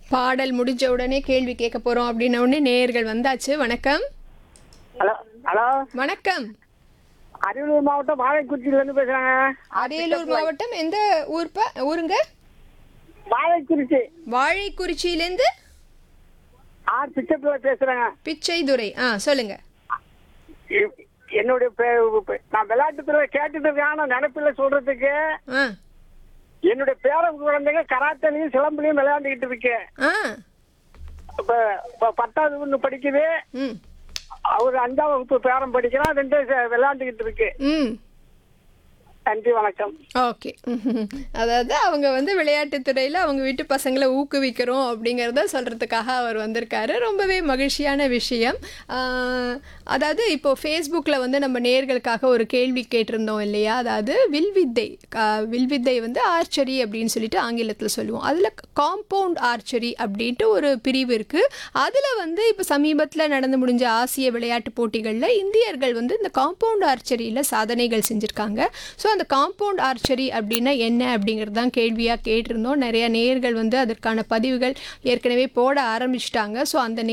பாடல் முடிஞ்ச உடனே கேள்வி கேட்க போறோம் அப்படின்ன உடனே நேயர்கள் வந்தாச்சு வணக்கம் ஹலோ ஹலோ வணக்கம் அரியலூர் மாவட்டம் வாழைக்குறிச்சியிலேருந்து பேசுகிறாங்க அரியலூர் மாவட்டம் எந்த ஊர்ப்ப ஊருங்க வாழைக்குறிச்சி வாழைக்குறிச்சியிலேருந்து ஆர் பிச்சப்பிள்ளை பேசுகிறேங்க பிச்சைதுரை ஆ சொல்லுங்க என்னுடைய பே- பே- நான் விளையாட்டுத்துறை கேட்டுட்டு இருக்கேன் ஆனால் நினைப்பில்ல சொல்றதுக்கு ஆ என்னுடைய பேர குழந்தைங்க கராத்தலையும் சிலம்புலையும் விளையாண்டுக்கிட்டு இருக்கு ஆ இப்போ இப்போ பத்தாவது ஒன்று படிக்குது ம் அவர் அஞ்சாம் வகுப்பு பேரம் படிக்கிறான் ரெண்டு ச- விளையாண்டுக்கிட்டு இருக்கு ம் நன்றி வணக்கம் ஓகே அதாவது அவங்க வந்து விளையாட்டுத் துறையில் அவங்க வீட்டு பசங்களை ஊக்குவிக்கிறோம் அப்படிங்கிறத சொல்கிறதுக்காக அவர் வந்திருக்காரு ரொம்பவே மகிழ்ச்சியான விஷயம் ஆஹ், அதாவது இப்போ ஃபேஸ்புக்கில் வந்து நம்ம நேர்களுக்காக ஒரு கேள்வி கேட்டிருந்தோம் இல்லையா அதாவது வில்வித்தை கா- வில்வித்தை வந்து ஆர்ச்சரி அப்படின்னு சொல்லிட்டு ஆங்கிலத்தில் சொல்லுவோம் அதில் காம்பவுண்ட் ஆர்ச்சரி அப்படின்ட்டு ஒரு பிரிவு இருக்குது அதில் வந்து இப்போ சமீபத்தில் நடந்து முடிஞ்ச ஆசிய விளையாட்டுப் போட்டிகளில் இந்தியர்கள் வந்து இந்த காம்பவுண்ட் ஆர்ச்சரியில் சாதனைகள் செஞ்சுருக்காங்க ஸோ அந்த காம்பவுண்ட் ஆர்ச்சரி அப்படின்னா என்ன அப்படிங்கிறது தான் கேள்வியாக கேட்டிருந்தோம் நிறைய நேயர்கள் வந்து அதற்கான பதிவுகள் ஏற்கனவே போட ஆரம்பிச்சிட்டாங்க ஸோ அந்த